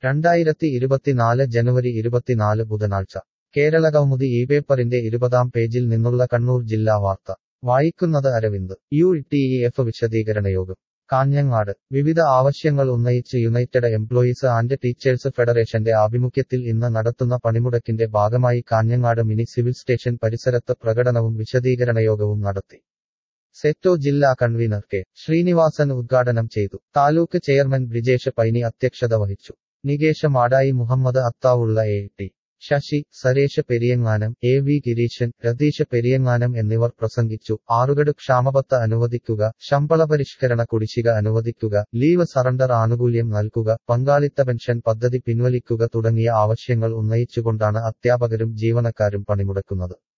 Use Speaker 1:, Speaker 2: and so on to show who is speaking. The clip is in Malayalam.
Speaker 1: രണ്ടായിരത്തി ഇരുപത്തിനാല് ജനുവരി ഇരുപത്തിനാല് ബുധനാഴ്ച കേരള കൗമുദി ഈ പേപ്പറിന്റെ ഇരുപതാം പേജിൽ നിന്നുള്ള കണ്ണൂർ ജില്ലാ വാർത്ത വായിക്കുന്നത് Aravind U T E F വിശദീകരണ യോഗം കാഞ്ഞങ്ങാട് വിവിധ ആവശ്യങ്ങൾ ഉന്നയിച്ച് യുണൈറ്റഡ് എംപ്ലോയീസ് ആൻഡ് ടീച്ചേഴ്സ് ഫെഡറേഷന്റെ ആഭിമുഖ്യത്തിൽ ഇന്ന് നടത്തുന്ന പണിമുടക്കിന്റെ ഭാഗമായി കാഞ്ഞങ്ങാട് മിനി സിവിൽ സ്റ്റേഷൻ പരിസരത്ത് പ്രകടനവും വിശദീകരണയോഗവും നടത്തി സെറ്റോ ജില്ലാ കൺവീനർ കെ ശ്രീനിവാസൻ ഉദ്ഘാടനം ചെയ്തു താലൂക്ക് ചെയർമാൻ ബ്രിജേഷ് പൈനി അധ്യക്ഷത വഹിച്ചു Nikesh Madayi Muhammad Athaulla A T Sasi Saresh Periyanganam A V Gireeshan Ratheesh Periyanganam എന്നിവർ പ്രസംഗിച്ചു ആറുകട് ക്ഷാമബത്ത അനുവദിക്കുക ശമ്പള പരിഷ്കരണ കുടിശ്ശിക അനുവദിക്കുക ലീവ് സറണ്ടർ ആനുകൂല്യം നൽകുക പങ്കാളിത്ത പെൻഷൻ പദ്ധതി പിൻവലിക്കുക തുടങ്ങിയ ആവശ്യങ്ങൾ ഉന്നയിച്ചുകൊണ്ടാണ് അധ്യാപകരും ജീവനക്കാരും പണിമുടക്കുന്നത്